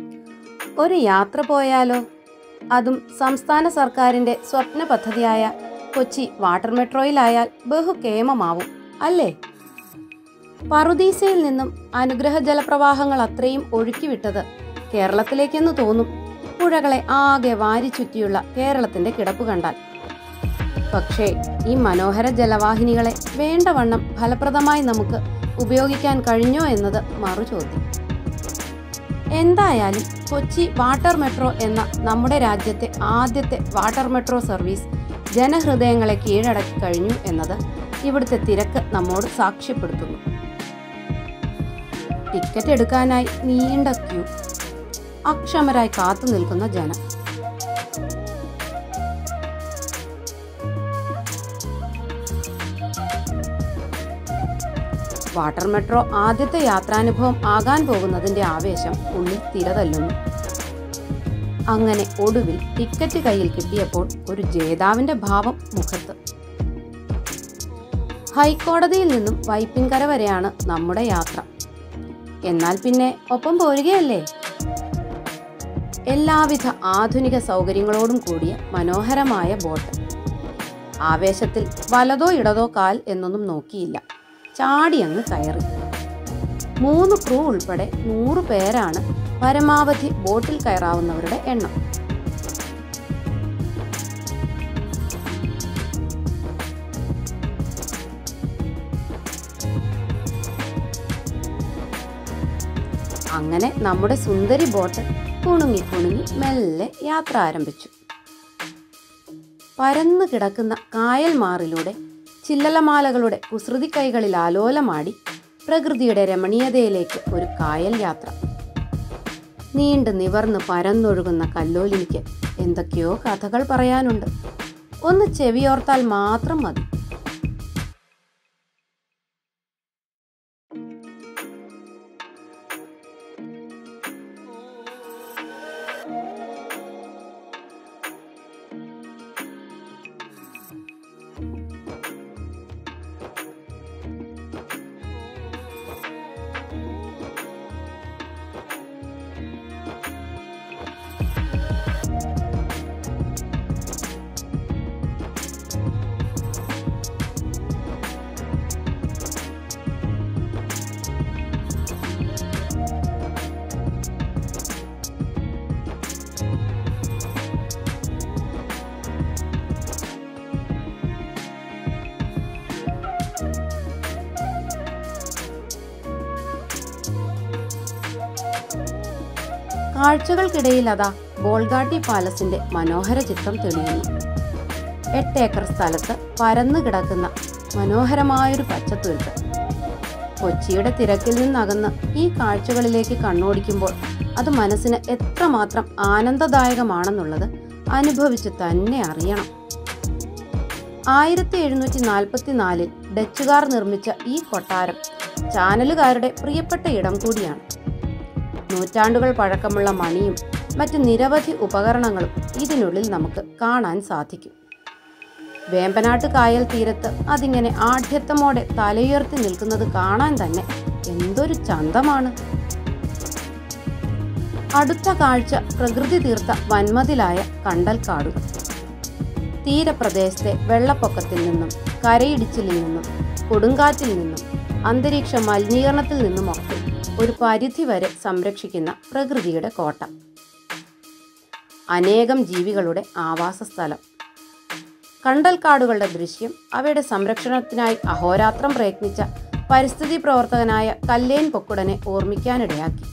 ഒരു യാത്ര പോയാലോ അതും സംസ്ഥാന സർക്കാരിന്റെ സ്വപ്ന പദ്ധതിയായ കൊച്ചി വാട്ടർ മെട്രോയിലായാൽ ബഹുകേമമാവും അല്ലേ പറുദീസയിൽ നിന്നും അനുഗ്രഹ ജലപ്രവാഹങ്ങൾ അത്രയും ഒഴുക്കിവിട്ടത് കേരളത്തിലേക്കെന്ന് തോന്നും പുഴകളെ ആകെ വാരിച്ചുറ്റിയുള്ള കേരളത്തിന്റെ കിടപ്പ് കണ്ടാൽ പക്ഷേ ഈ മനോഹര ജലവാഹിനികളെ വേണ്ടവണ്ണം ഫലപ്രദമായി നമുക്ക് ഉപയോഗിക്കാൻ കഴിഞ്ഞോ എന്നത് മറുചോദ്യം എന്തായാലും കൊച്ചി വാട്ടർ മെട്രോ എന്ന നമ്മുടെ രാജ്യത്തെ ആദ്യത്തെ വാട്ടർ മെട്രോ സർവീസ് ജനഹൃദയങ്ങളെ കീഴടക്കി കഴിഞ്ഞു എന്നത് ഇവിടുത്തെ തിരക്ക് നമ്മോട് സാക്ഷ്യപ്പെടുത്തുന്നു ടിക്കറ്റ് എടുക്കാനായി നീണ്ട ക്യൂ അക്ഷമരായി കാത്തു നിൽക്കുന്ന ജനം വാട്ടർ മെട്രോ ആദ്യത്തെ യാത്രാനുഭവം ആകാൻ പോകുന്നതിന്റെ ആവേശം ഉള്ളിൽ തിരതല്ലുന്നു അങ്ങനെ ഒടുവിൽ ടിക്കറ്റ് കയ്യിൽ കിട്ടിയപ്പോൾ ഒരു ജേതാവിന്റെ ഭാവം മുഖത്ത് ഹൈക്കോടതിയിൽ നിന്നും വൈപ്പിൻകര വരെയാണ് നമ്മുടെ യാത്ര എന്നാൽ പിന്നെ ഒപ്പം പോരുകയല്ലേ എല്ലാവിധ ആധുനിക സൗകര്യങ്ങളോടും കൂടിയ മനോഹരമായ ബോട്ട് ആവേശത്തിൽ വലതോ ഇടതോ കാൽ എന്നൊന്നും നോക്കിയില്ല ചാടി അങ്ങ് കയറി മൂന്ന് ക്രൂ ഉൾപ്പെടെ നൂറ് പേരാണ് പരമാവധി ബോട്ടിൽ കയറാവുന്നവരുടെ എണ്ണം അങ്ങനെ നമ്മുടെ സുന്ദരി ബോട്ട് കുണുങ്ങി കുണുങ്ങി മെല്ലെ യാത്ര ആരംഭിച്ചു പരന്നു കിടക്കുന്ന കായൽ മാറിലൂടെ ചില്ലലമാലകളുടെ കുസൃതി കൈകളിൽ ആലോലമാടി പ്രകൃതിയുടെ രമണീയതയിലേക്ക് ഒരു കായൽ യാത്ര നീണ്ടു നിവർന്ന് പരന്നൊഴുകുന്ന കല്ലോലിനിക്ക് എന്തൊക്കെയോ കഥകൾ പറയാനുണ്ട് ഒന്ന് ചെവിയോർത്താൽ മാത്രം മതി കാഴ്ചകൾക്കിടയിൽ അതാ ബോൾഗാട്ടി പാലസിന്റെ മനോഹര ചിത്രം തെളിയുന്നു എട്ട് ഏക്കർ സ്ഥലത്ത് പരന്നു കിടക്കുന്ന മനോഹരമായൊരു പച്ചത്തുരുത്ത് കൊച്ചിയുടെ തിരക്കിൽ നിന്നകന്ന് ഈ കാഴ്ചകളിലേക്ക് കണ്ണോടിക്കുമ്പോൾ അത് മനസ്സിന് എത്രമാത്രം ആനന്ദദായകമാണെന്നുള്ളത് അനുഭവിച്ച് തന്നെ അറിയണം ആയിരത്തി എഴുന്നൂറ്റി നാൽപ്പത്തി നാലിൽ ഡച്ചുകാർ നിർമ്മിച്ച ഈ കൊട്ടാരം ചാനലുകാരുടെ പ്രിയപ്പെട്ട ഇടം കൂടിയാണ് നൂറ്റാണ്ടുകൾ പഴക്കമുള്ള മണിയും മറ്റ് നിരവധി ഉപകരണങ്ങളും ഇതിനുള്ളിൽ നമുക്ക് കാണാൻ സാധിക്കും വേമ്പനാട്ട് കായൽ തീരത്ത് അതിങ്ങനെ ആഢ്യത്തമോടെ തലയുയർത്തി നിൽക്കുന്നത് കാണാൻ തന്നെ എന്തൊരു ചന്തമാണ് അടുത്ത കാഴ്ച പ്രകൃതി തീർത്ത വന്മതിലായ കണ്ടൽക്കാടുകൾ തീരപ്രദേശത്തെ വെള്ളപ്പൊക്കത്തിൽ നിന്നും കരയിടിച്ചിലിൽ നിന്നും കൊടുങ്കാറ്റിൽ നിന്നും അന്തരീക്ഷ മലിനീകരണത്തിൽ നിന്നുമൊക്കെ ഒരു പരിധി വരെ സംരക്ഷിക്കുന്ന പ്രകൃതിയുടെ കോട്ട അനേകം ജീവികളുടെ ആവാസ സ്ഥലം കണ്ടൽക്കാടുകളുടെ ദൃശ്യം അവയുടെ സംരക്ഷണത്തിനായി അഹോരാത്രം പ്രയത്നിച്ച പരിസ്ഥിതി പ്രവർത്തകനായ കല്ലേൻ പൊക്കുടനെ ഓർമ്മിക്കാനിടയാക്കി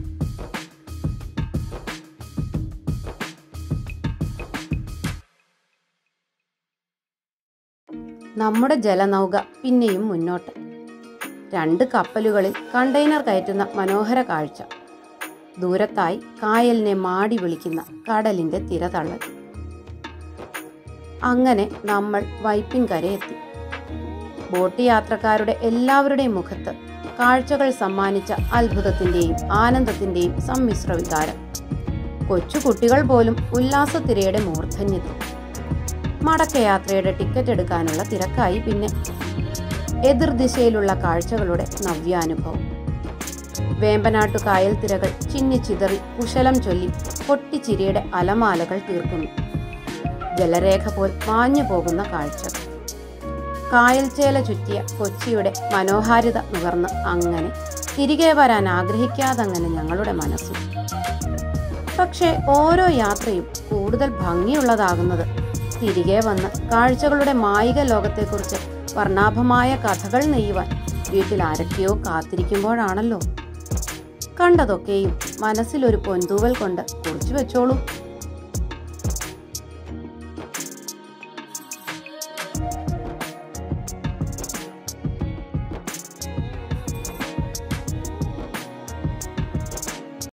നമ്മുടെ ജലനൗക പിന്നെയും മുന്നോട്ട് രണ്ട് കപ്പലുകളിൽ കണ്ടെയ്നർ കയറ്റുന്ന മനോഹര കാഴ്ച ദൂരത്തായി കായലിനെ മാടി വിളിക്കുന്ന കടലിന്റെ തിരതള്ളൽ അങ്ങനെ നമ്മൾ വൈപ്പിൻകരയെത്തി ബോട്ട് യാത്രക്കാരുടെ എല്ലാവരുടെയും മുഖത്ത് കാഴ്ചകൾ സമ്മാനിച്ച അത്ഭുതത്തിന്റെയും ആനന്ദത്തിന്റെയും സമ്മിശ്ര വികാരം കൊച്ചു കുട്ടികൾ പോലും ഉല്ലാസത്തിരയുടെ മൂർധന്യത്തിൽ മടക്കയാത്രയുടെ ടിക്കറ്റ് എടുക്കാനുള്ള തിരക്കായി പിന്നെ എതിർദിശയിലുള്ള കാഴ്ചകളുടെ നവ്യാനുഭവം വേമ്പനാട്ടു കായൽ തിരകൾ ചിന്നിച്ചിതറി കുശലം ചൊല്ലി പൊട്ടിച്ചിരിയുടെ അലമാലകൾ തീർക്കുന്നു ജലരേഖ പോൽ മാഞ്ഞു പോകുന്ന കാഴ്ചകൾ കായൽ ചേല ചുറ്റിയ കൊച്ചിയുടെ മനോഹാരിത നുകർന്ന് അങ്ങനെ തിരികെ വരാൻ ആഗ്രഹിക്കാതങ്ങനെ ഞങ്ങളുടെ മനസ്സും പക്ഷേ ഓരോ യാത്രയും കൂടുതൽ ഭംഗിയുള്ളതാകുന്നത് തിരികെ വന്ന് കാഴ്ചകളുടെ മായിക ലോകത്തെക്കുറിച്ച് വർണ്ണാഭമായ കഥകൾ നെയ്യുവാൻ വീട്ടിൽ ആരൊക്കെയോ കാത്തിരിക്കുമ്പോഴാണല്ലോ കണ്ടതൊക്കെയും മനസ്സിലൊരു പൊന്തൂവൽ കൊണ്ട് കുറിച്ചു വെച്ചോളൂ